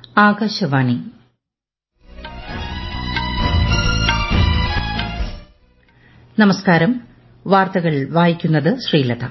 ആകാശവാണി നമസ്കാരം വാർത്തകൾ വായിക്കുന്നത് ശ്രീലത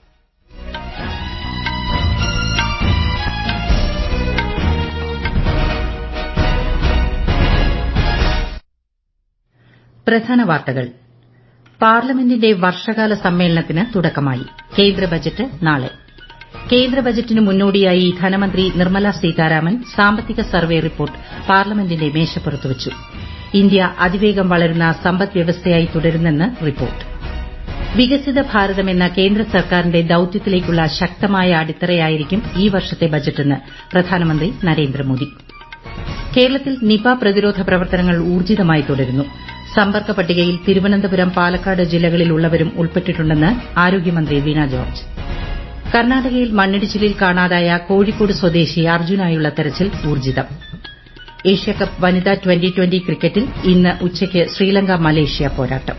പ്രധാന വാർത്തകൾ പാർലമെന്റിന്റെ വർഷകാല സമ്മേളനത്തിന് തുടക്കമായി കേന്ദ്ര ബജറ്റ് നാളെ കേന്ദ്ര ബജറ്റിന് മുന്നോടിയായി ധനമന്ത്രി നിർമ്മല സീതാരാമൻ സാമ്പത്തിക സർവേ റിപ്പോർട്ട് പാർലമെന്റിന്റെ മേശപ്പുറത്ത് വച്ചു ഇന്ത്യ അതിവേഗം വളരുന്ന സമ്പദ് വ്യവസ്ഥയായി തുടരുന്നെന്ന് റിപ്പോർട്ട് വികസിത ഭാരതം എന്ന കേന്ദ്ര സർക്കാരിന്റെ ദൌത്യത്തിലേക്കുള്ള ശക്തമായ അടിത്തറയായിരിക്കും ഈ വർഷത്തെ ബജറ്റെന്ന് പ്രധാനമന്ത്രി നരേന്ദ്രമോദി കേരളത്തിൽ നിപ പ്രതിരോധ പ്രവർത്തനങ്ങൾ ഊർജ്ജിതമായി തുടരുന്നു സമ്പർക്ക പട്ടികയിൽ തിരുവനന്തപുരം പാലക്കാട് ജില്ലകളിലുള്ളവരും ഉൾപ്പെട്ടിട്ടുണ്ടെന്ന് ആരോഗ്യമന്ത്രി വീണ ജോർജ് കർണാടകയിൽ മണ്ണിടിച്ചിലിൽ കാണാതായ കോഴിക്കോട് സ്വദേശി അർജുനായുള്ള തെരച്ചിൽ ഊർജ്ജിതം ഏഷ്യാകപ്പ് വനിതാ ട്വന്റി ട്വന്റി ക്രിക്കറ്റിൽ ഇന്ന് ഉച്ചയ്ക്ക് ശ്രീലങ്ക മലേഷ്യ പോരാട്ടം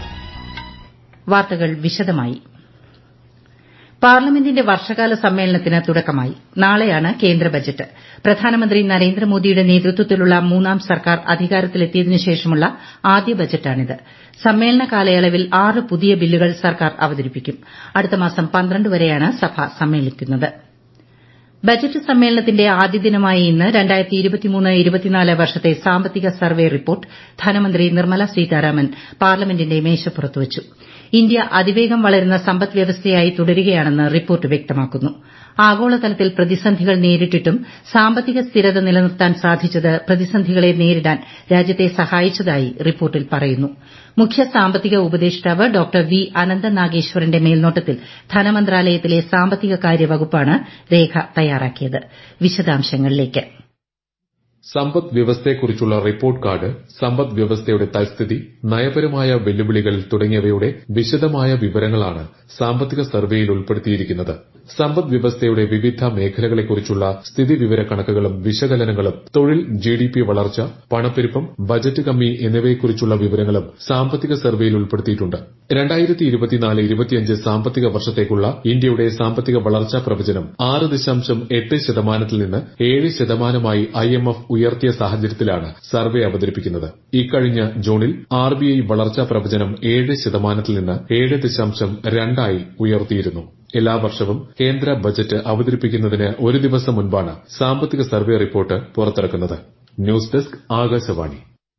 വാർത്തകൾ വിശദമായി പാർലമെന്റിന്റെ വർഷകാല സമ്മേളനത്തിന് തുടക്കമായി നാളെയാണ് കേന്ദ്ര ബജറ്റ് പ്രധാനമന്ത്രി നരേന്ദ്രമോദിയുടെ നേതൃത്വത്തിലുള്ള മൂന്നാം സർക്കാർ അധികാരത്തിലെത്തിയതിനു ശേഷമുള്ള ആദ്യ ബജറ്റാണിത് സമ്മേളന കാലയളവിൽ ആറ് പുതിയ ബില്ലുകൾ സർക്കാർ അവതരിപ്പിക്കും അടുത്ത മാസം പന്ത്രണ്ട് വരെയാണ് സഭ സമ്മേളിക്കുന്നത് ബജറ്റ് സമ്മേളനത്തിന്റെ ആദ്യ ദിനമായ ഇന്ന് വർഷത്തെ സാമ്പത്തിക സർവേ റിപ്പോർട്ട് ധനമന്ത്രി നിർമ്മല സീതാരാമൻ പാർലമെന്റിന്റെ മേശപ്പുറത്ത് വച്ചു ഇന്ത്യ അതിവേഗം വളരുന്ന സമ്പദ് വ്യവസ്ഥയായി തുടരുകയാണെന്ന് റിപ്പോർട്ട് വ്യക്തമാക്കുന്നു ആഗോളതലത്തിൽ പ്രതിസന്ധികൾ നേരിട്ടിട്ടും സാമ്പത്തിക സ്ഥിരത നിലനിർത്താൻ സാധിച്ചത് പ്രതിസന്ധികളെ നേരിടാൻ രാജ്യത്തെ സഹായിച്ചതായി റിപ്പോർട്ടിൽ പറയുന്നു മുഖ്യ സാമ്പത്തിക ഉപദേഷ്ടാവ് ഡോക്ടർ വി അനന്ത നാഗേശ്വറിന്റെ മേൽനോട്ടത്തിൽ ധനമന്ത്രാലയത്തിലെ സാമ്പത്തിക കാര്യ വകുപ്പാണ് രേഖ തയ്യാറാക്കിയത് വിശദാംശങ്ങളിലേക്ക് സമ്പദ് വ്യവസ്ഥയെക്കുറിച്ചുള്ള റിപ്പോർട്ട് കാർഡ് സമ്പദ് വ്യവസ്ഥയുടെ തൽസ്ഥിതി നയപരമായ വെല്ലുവിളികൾ തുടങ്ങിയവയുടെ വിശദമായ വിവരങ്ങളാണ് സാമ്പത്തിക സർവേയിൽ ഉൾപ്പെടുത്തിയിരിക്കുന്നത് സമ്പദ് വ്യവസ്ഥയുടെ വിവിധ മേഖലകളെക്കുറിച്ചുള്ള സ്ഥിതിവിവര കണക്കുകളും വിശകലനങ്ങളും തൊഴിൽ ജിഡിപി വളർച്ച പണപ്പെരുപ്പം ബജറ്റ് കമ്മി എന്നിവയെക്കുറിച്ചുള്ള വിവരങ്ങളും സാമ്പത്തിക സർവേയിൽ ഉൾപ്പെടുത്തിയിട്ടുണ്ട് സാമ്പത്തിക വർഷത്തേക്കുള്ള ഇന്ത്യയുടെ സാമ്പത്തിക വളർച്ചാ പ്രവചനം ആറ് ദശാംശം എട്ട് ശതമാനത്തിൽ നിന്ന് ഏഴ് ശതമാനമായി ഐഎംഎഫ് ഉയർത്തിയ സാഹചര്യത്തിലാണ് സർവേ അവതരിപ്പിക്കുന്നത് ഇക്കഴിഞ്ഞ ജൂണിൽ ആർബിഐ വളർച്ചാ പ്രവചനം ഏഴ് ശതമാനത്തിൽ നിന്ന് ഏഴ് ദശാംശം രണ്ടായി ഉയർത്തിയിരുന്നു എല്ലാ വർഷവും കേന്ദ്ര ബജറ്റ് അവതരിപ്പിക്കുന്നതിന് ഒരു ദിവസം മുൻപാണ് സാമ്പത്തിക സർവേ റിപ്പോർട്ട് പുറത്തിറക്കുന്നത് ന്യൂസ് ഡെസ്ക് ആകാശവാണി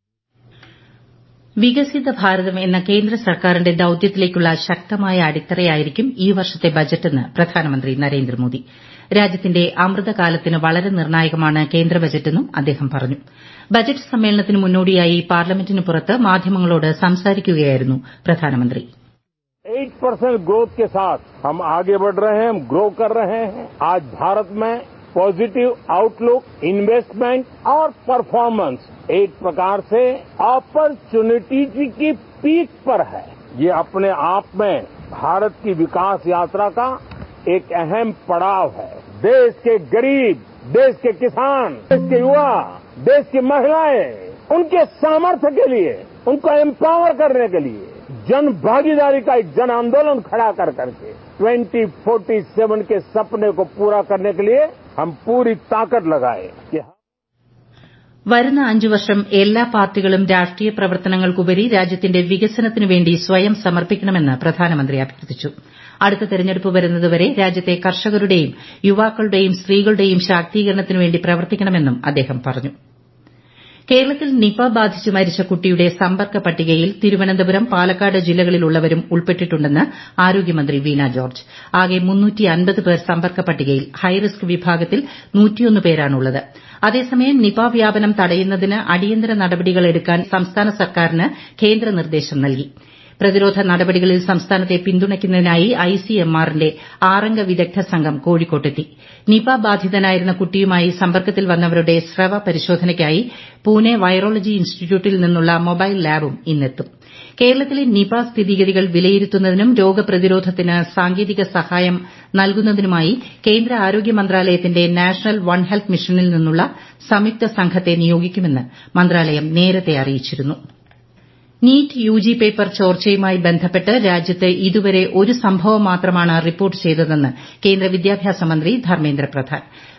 വികസിത ഭാരതം എന്ന കേന്ദ്ര സർക്കാരിന്റെ ദൌത്യത്തിലേക്കുള്ള ശക്തമായ അടിത്തറയായിരിക്കും ഈ വർഷത്തെ ബജറ്റെന്ന് പ്രധാനമന്ത്രി നരേന്ദ്രമോദി രാജ്യത്തിന്റെ അമൃതകാലത്തിന് വളരെ നിർണായകമാണ് കേന്ദ്ര ബജറ്റെന്നും അദ്ദേഹം പറഞ്ഞു ബജറ്റ് സമ്മേളനത്തിന് മുന്നോടിയായി പാർലമെന്റിന് പുറത്ത് മാധ്യമങ്ങളോട് സംസാരിക്കുകയായിരുന്നു പ്രധാനമന്ത്രി एट परसेंट ग्रोथ के साथ हम आगे बढ़ रहे हैं हम ग्रो कर रहे हैं आज भारत में पॉजिटिव आउटलुक इन्वेस्टमेंट और परफॉर्मेंस एक प्रकार से अपॉर्चुनिटी की पीक पर है ये अपने आप में भारत की विकास यात्रा का एक अहम पड़ाव है देश के गरीब देश के किसान देश के युवा देश की महिलाएं उनके सामर्थ्य के लिए उनको एम्पावर करने के लिए जन भागीदारी का एक जन आंदोलन खड़ा कर करके 2047 के सपने को पूरा करने के लिए हम पूरी ताकत लगाए कि വരുന്ന അഞ്ചു വർഷം എല്ലാ പാർട്ടികളും രാഷ്ട്രീയ പ്രവർത്തനങ്ങൾക്കുപരി രാജ്യത്തിന്റെ വികസനത്തിനു വേണ്ടി സ്വയം സമർപ്പിക്കണമെന്ന് പ്രധാനമന്ത്രി അഭ്യർത്ഥിച്ചു അടുത്ത തെരഞ്ഞെടുപ്പ് വരുന്നതുവരെ രാജ്യത്തെ കർഷകരുടെയും യുവാക്കളുടെയും സ്ത്രീകളുടെയും ശാക്തീകരണത്തിനുവേണ്ടി പ്രവർത്തിക്കണമെന്നും അദ്ദേഹം പറഞ്ഞു കേരളത്തിൽ നിപ ബാധിച്ച് മരിച്ച കുട്ടിയുടെ സമ്പർക്ക പട്ടികയിൽ തിരുവനന്തപുരം പാലക്കാട് ജില്ലകളിലുള്ളവരും ഉൾപ്പെട്ടിട്ടുണ്ടെന്ന് ആരോഗ്യമന്ത്രി വീണ ജോർജ് ആകെ പേർ സമ്പർക്ക പട്ടികയിൽ ഹൈറിസ്ക് വിഭാഗത്തിൽ പേരാണുള്ളത് അതേസമയം നിപ വ്യാപനം തടയുന്നതിന് അടിയന്തര നടപടികൾ എടുക്കാൻ സംസ്ഥാന സർക്കാരിന് കേന്ദ്ര നിർദ്ദേശം നൽകി പ്രതിരോധ നടപടികളിൽ സംസ്ഥാനത്തെ പിന്തുണയ്ക്കുന്നതിനായി ഐസിഎംആറിന്റെ ആറംഗ വിദഗ്ധ സംഘം കോഴിക്കോട്ടെത്തി നിപ ബാധിതനായിരുന്ന കുട്ടിയുമായി സമ്പർക്കത്തിൽ വന്നവരുടെ സ്രവ പരിശോധനയ്ക്കായി പൂനെ വൈറോളജി ഇൻസ്റ്റിറ്റ്യൂട്ടിൽ നിന്നുള്ള മൊബൈൽ ലാബും ഇന്നെത്തും കേരളത്തിലെ നിപ സ്ഥിതിഗതികൾ വിലയിരുത്തുന്നതിനും രോഗപ്രതിരോധത്തിന് സാങ്കേതിക സഹായം നൽകുന്നതിനുമായി കേന്ദ്ര ആരോഗ്യ മന്ത്രാലയത്തിന്റെ നാഷണൽ വൺ ഹെൽത്ത് മിഷനിൽ നിന്നുള്ള സംയുക്ത സംഘത്തെ നിയോഗിക്കുമെന്ന് മന്ത്രാലയം നേരത്തെ അറിയിച്ചിരുന്നു നീറ്റ് യുജി പേപ്പർ ചോർച്ചയുമായി ബന്ധപ്പെട്ട് രാജ്യത്ത് ഇതുവരെ ഒരു സംഭവം മാത്രമാണ് റിപ്പോർട്ട് ചെയ്തതെന്ന് കേന്ദ്ര വിദ്യാഭ്യാസ മന്ത്രി ധർമ്മേന്ദ്ര പ്രധാൻ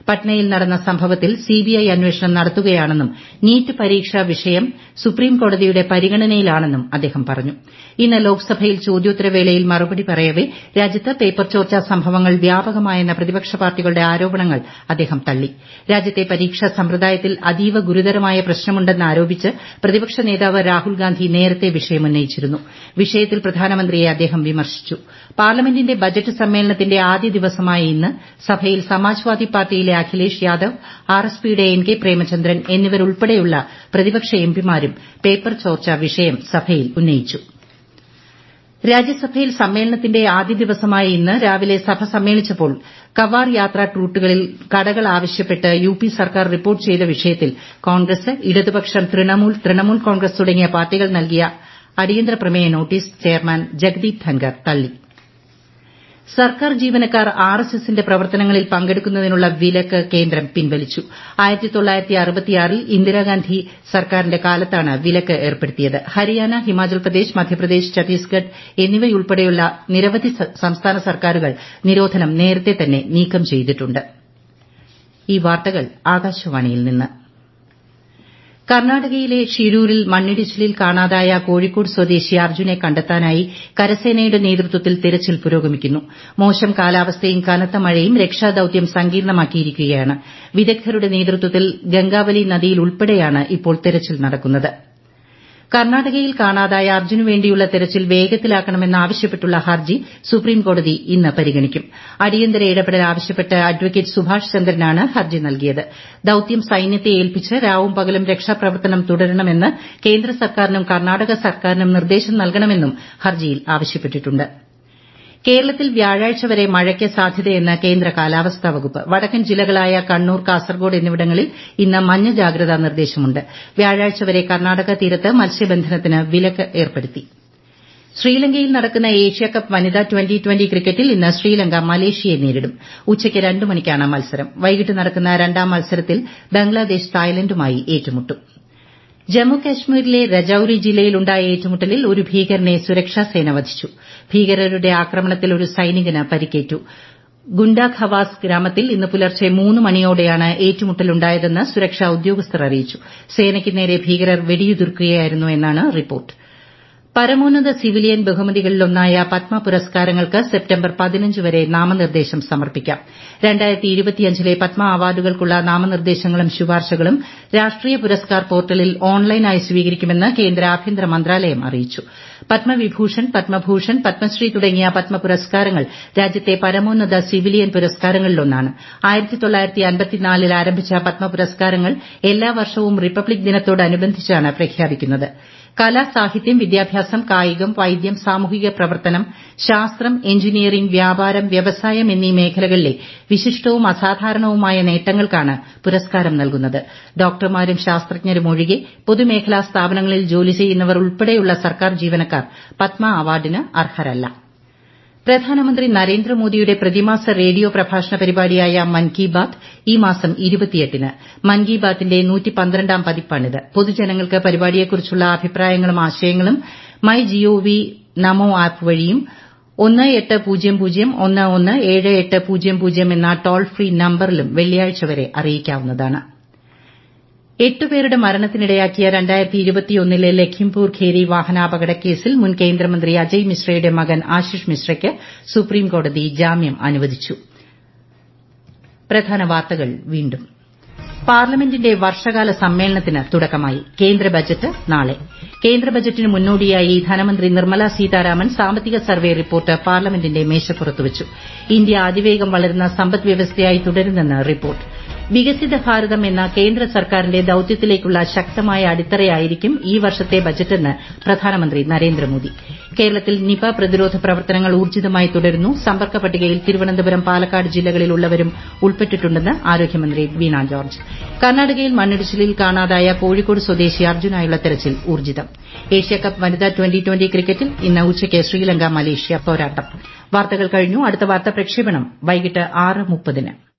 പട്നയിൽ നടന്ന സംഭവത്തിൽ സിബിഐ അന്വേഷണം നടത്തുകയാണെന്നും നീറ്റ് പരീക്ഷാ വിഷയം സുപ്രീംകോടതിയുടെ പരിഗണനയിലാണെന്നും അദ്ദേഹം പറഞ്ഞു ഇന്ന് ലോക്സഭയിൽ ചോദ്യോത്തരവേളയിൽ മറുപടി പറയവെ രാജ്യത്ത് പേപ്പർ ചോർച്ചാ സംഭവങ്ങൾ വ്യാപകമായെന്ന പ്രതിപക്ഷ പാർട്ടികളുടെ ആരോപണങ്ങൾ അദ്ദേഹം തള്ളി രാജ്യത്തെ പരീക്ഷാ സമ്പ്രദായത്തിൽ അതീവ ഗുരുതരമായ പ്രശ്നമുണ്ടെന്ന് ആരോപിച്ച് പ്രതിപക്ഷ നേതാവ് രാഹുൽ ഗാന്ധി നേരത്തെ വിഷയമുന്നയിച്ചിരുന്നു വിഷയത്തിൽ പ്രധാനമന്ത്രിയെ അദ്ദേഹം വിമർശിച്ചു പാർലമെന്റിന്റെ ബജറ്റ് സമ്മേളനത്തിന്റെ ആദ്യ ദിവസമായ ഇന്ന് സഭയിൽ സമാജ്വാദി പാർട്ടിയിലെ അഖിലേഷ് യാദവ് ആർ എസ് പിയുടെ എൻ കെ പ്രേമചന്ദ്രൻ എന്നിവരുൾപ്പെടെയുള്ള പ്രതിപക്ഷ എംപിമാരും പേപ്പർ ചോർച്ചാ വിഷയം സഭയിൽ ഉന്നയിച്ചു രാജ്യസഭയിൽ സമ്മേളനത്തിന്റെ ആദ്യ ദിവസമായ ഇന്ന് രാവിലെ സഭ സമ്മേളിച്ചപ്പോൾ കവാർ യാത്രാ റൂട്ടുകളിൽ കടകൾ ആവശ്യപ്പെട്ട് യുപി സർക്കാർ റിപ്പോർട്ട് ചെയ്ത വിഷയത്തിൽ കോൺഗ്രസ് ഇടതുപക്ഷം തൃണമൂൽ തൃണമൂൽ കോൺഗ്രസ് തുടങ്ങിയ പാർട്ടികൾ നൽകിയ അടിയന്തര പ്രമേയ നോട്ടീസ് ചെയർമാൻ ജഗദീപ് ധൻകർ തള്ളി സർക്കാർ ജീവനക്കാർ ആർ എസ് എസിന്റെ പ്രവർത്തനങ്ങളിൽ പങ്കെടുക്കുന്നതിനുള്ള വിലക്ക് കേന്ദ്രം പിൻവലിച്ചു ൽ ഇന്ദിരാഗാന്ധി സർക്കാരിന്റെ കാലത്താണ് വിലക്ക് ഏർപ്പെടുത്തിയത് ഹരിയാന ഹിമാചൽ പ്രദേശ് മധ്യപ്രദേശ് ഛത്തീസ്ഗഡ് എന്നിവയുൾപ്പെടെയുള്ള നിരവധി സംസ്ഥാന സർക്കാരുകൾ നിരോധനം നേരത്തെ തന്നെ നീക്കം ചെയ്തിട്ടുണ്ട് കർണാടകയിലെ ഷിരൂരിൽ മണ്ണിടിച്ചിലിൽ കാണാതായ കോഴിക്കോട് സ്വദേശി അർജുനെ കണ്ടെത്താനായി കരസേനയുടെ നേതൃത്വത്തിൽ തിരച്ചിൽ പുരോഗമിക്കുന്നു മോശം കാലാവസ്ഥയും കനത്ത മഴയും രക്ഷാദൌത്യം സങ്കീർണമാക്കിയിരിക്കുകയാണ് വിദഗ്ധരുടെ നേതൃത്വത്തിൽ ഗംഗാവലി നദിയിൽ ഉൾപ്പെടെയാണ് ഇപ്പോൾ തിരച്ചിൽ നടക്കുന്നത് കർണാടകയിൽ കാണാതായ അർജുനു വേണ്ടിയുള്ള തെരച്ചിൽ വേഗത്തിലാക്കണമെന്നാവശ്യപ്പെട്ടുള്ള ഹർജി സുപ്രീംകോടതി ഇന്ന് പരിഗണിക്കും അടിയന്തര ഇടപെടൽ ആവശ്യപ്പെട്ട് അഡ്വക്കേറ്റ് സുഭാഷ് ചന്ദ്രനാണ് ഹർജി നൽകിയത് ദൌത്യം സൈന്യത്തെ ഏൽപ്പിച്ച് രാവും പകലും രക്ഷാപ്രവർത്തനം തുടരണമെന്ന് കേന്ദ്ര സർക്കാരിനും കർണാടക സർക്കാരിനും നിർദ്ദേശം നൽകണമെന്നും ഹർജിയിൽ ആവശ്യപ്പെട്ടിട്ടുണ്ട് കേരളത്തിൽ വ്യാഴാഴ്ച വരെ മഴയ്ക്ക് സാധ്യതയെന്ന് കേന്ദ്ര കാലാവസ്ഥാ വകുപ്പ് വടക്കൻ ജില്ലകളായ കണ്ണൂർ കാസർഗോഡ് എന്നിവിടങ്ങളിൽ ഇന്ന് മഞ്ഞ ജാഗ്രതാ നിർദ്ദേശമുണ്ട് വ്യാഴാഴ്ച വരെ കർണാടക തീരത്ത് മത്സ്യബന്ധനത്തിന് വിലക്ക് ഏർപ്പെടുത്തി ശ്രീലങ്കയിൽ നടക്കുന്ന ഏഷ്യാകപ്പ് വനിതാ ട്വന്റി ട്വന്റി ക്രിക്കറ്റിൽ ഇന്ന് ശ്രീലങ്ക മലേഷ്യയെ നേരിടും ഉച്ചയ്ക്ക് രണ്ട് മണിക്കാണ് മത്സരം വൈകിട്ട് നടക്കുന്ന രണ്ടാം മത്സരത്തിൽ ബംഗ്ലാദേശ് തായ്ലന്റുമായി ഏറ്റുമുട്ടും ജമ്മു കാശ്മീരിലെ രജൌരി ജില്ലയിലുണ്ടായ ഏറ്റുമുട്ടലിൽ ഒരു ഭീകരനെ സുരക്ഷാസേന വധിച്ചു ഭീകരരുടെ ആക്രമണത്തിൽ ഒരു സൈനികന് പരിക്കേറ്റു ഗുണ്ട ഖവാസ് ഗ്രാമത്തിൽ ഇന്ന് പുലർച്ചെ മൂന്ന് മണിയോടെയാണ് ഏറ്റുമുട്ടലുണ്ടായതെന്ന് സുരക്ഷാ ഉദ്യോഗസ്ഥർ അറിയിച്ചു സേനയ്ക്ക് നേരെ ഭീകരർ വെടിയുതിർക്കുകയായിരുന്നു എന്നാണ് റിപ്പോർട്ട് പരമോന്നത സിവിലിയൻ ബഹുമതികളിലൊന്നായ പത്മ പുരസ്കാരങ്ങൾക്ക് സെപ്റ്റംബർ പതിനഞ്ച് വരെ നാമനിർദ്ദേശം സമർപ്പിക്കാം ലെ പത്മ അവാർഡുകൾക്കുള്ള നാമനിർദ്ദേശങ്ങളും ശുപാർശകളും രാഷ്ട്രീയ പുരസ്കാർ പോർട്ടലിൽ ഓൺലൈനായി സ്വീകരിക്കുമെന്ന് കേന്ദ്ര ആഭ്യന്തര മന്ത്രാലയം അറിയിച്ചു പത്മവിഭൂഷൺ പത്മഭൂഷൺ പത്മശ്രീ തുടങ്ങിയ പത്മ പുരസ്കാരങ്ങൾ രാജ്യത്തെ പരമോന്നത സിവിലിയൻ പുരസ്കാരങ്ങളിലൊന്നാണ് ൽ ആരംഭിച്ച പത്മ പുരസ്കാരങ്ങൾ എല്ലാ വർഷവും റിപ്പബ്ലിക് ദിനത്തോടനുബന്ധിച്ചാണ് പ്രഖ്യാപിക്കുന്നത് കല സാഹിത്യം വിദ്യാഭ്യാസം കായികം വൈദ്യം സാമൂഹിക പ്രവർത്തനം ശാസ്ത്രം എഞ്ചിനീയറിംഗ് വ്യാപാരം വ്യവസായം എന്നീ മേഖലകളിലെ വിശിഷ്ടവും അസാധാരണവുമായ നേട്ടങ്ങൾക്കാണ് പുരസ്കാരം നൽകുന്നത് ഡോക്ടർമാരും ശാസ്ത്രജ്ഞരും ഒഴികെ പൊതുമേഖലാ സ്ഥാപനങ്ങളിൽ ജോലി ചെയ്യുന്നവർ ഉൾപ്പെടെയുള്ള സർക്കാർ ജീവനക്കാർ പത്മ അവാർഡിന് അർഹരല്ല പ്രധാനമന്ത്രി നരേന്ദ്രമോദിയുടെ പ്രതിമാസ റേഡിയോ പ്രഭാഷണ പരിപാടിയായ മൻ കി ബാത് ഈ മാസം ന് മൻ കി ബാത്തിന്റെ ാം പതിപ്പാണിത് പൊതുജനങ്ങൾക്ക് പരിപാടിയെക്കുറിച്ചുള്ള അഭിപ്രായങ്ങളും ആശയങ്ങളും മൈ ജിഒവി നമോ ആപ്പ് വഴിയും ഒന്ന് എട്ട് പൂജ്യം പൂജ്യം ഒന്ന് ഒന്ന് ഏഴ് എട്ട് പൂജ്യം പൂജ്യം എന്ന ടോൾ ഫ്രീ നമ്പറിലും വെള്ളിയാഴ്ച വരെ അറിയിക്കാവുന്നതാണ് എട്ടുപേരുടെ മരണത്തിനിടയാക്കിയ ലെ ലഖിംപൂർ ഖേരി വാഹനാപകട കേസിൽ മുൻ കേന്ദ്രമന്ത്രി അജയ് മിശ്രയുടെ മകൻ ആശിഷ് മിശ്രയ്ക്ക് സുപ്രീംകോടതി ജാമ്യം അനുവദിച്ചു പാർലമെന്റിന്റെ വർഷകാല സമ്മേളനത്തിന് തുടക്കമായി കേന്ദ്ര ബജറ്റ് നാളെ കേന്ദ്ര ബജറ്റിന് മുന്നോടിയായി ധനമന്ത്രി നിർമ്മല സീതാരാമൻ സാമ്പത്തിക സർവേ റിപ്പോർട്ട് പാർലമെന്റിന്റെ മേശപ്പുറത്ത് വച്ചു ഇന്ത്യ അതിവേഗം വളരുന്ന സമ്പദ് വ്യവസ്ഥയായി തുടരുന്നെന്ന് റിപ്പോർട്ട് വികസിത ഭാരതം എന്ന കേന്ദ്ര സർക്കാരിന്റെ ദൌത്യത്തിലേക്കുള്ള ശക്തമായ അടിത്തറയായിരിക്കും ഈ വർഷത്തെ ബജറ്റെന്ന് പ്രധാനമന്ത്രി നരേന്ദ്രമോദി കേരളത്തിൽ നിപ പ്രതിരോധ പ്രവർത്തനങ്ങൾ ഊർജ്ജിതമായി തുടരുന്നു സമ്പർക്ക പട്ടികയിൽ തിരുവനന്തപുരം പാലക്കാട് ജില്ലകളിലുള്ളവരും ഉൾപ്പെട്ടിട്ടുണ്ടെന്ന് ആരോഗ്യമന്ത്രി വീണ ജോർജ് കർണാടകയിൽ മണ്ണിടിച്ചിലിൽ കാണാതായ കോഴിക്കോട് സ്വദേശി അർജുനായുള്ള തെരച്ചിൽ ഊർജ്ജിതം ഏഷ്യാകപ്പ് വനിതാ ട്വന്റി ട്വന്റി ക്രിക്കറ്റിൽ ഇന്ന് ഉച്ചയ്ക്ക് ശ്രീലങ്ക മലേഷ്യ പോരാട്ടം വാർത്തകൾ കഴിഞ്ഞു അടുത്ത വാർത്താ പ്രക്ഷേപണം വൈകിട്ട് ആറ് മുപ്പതിന്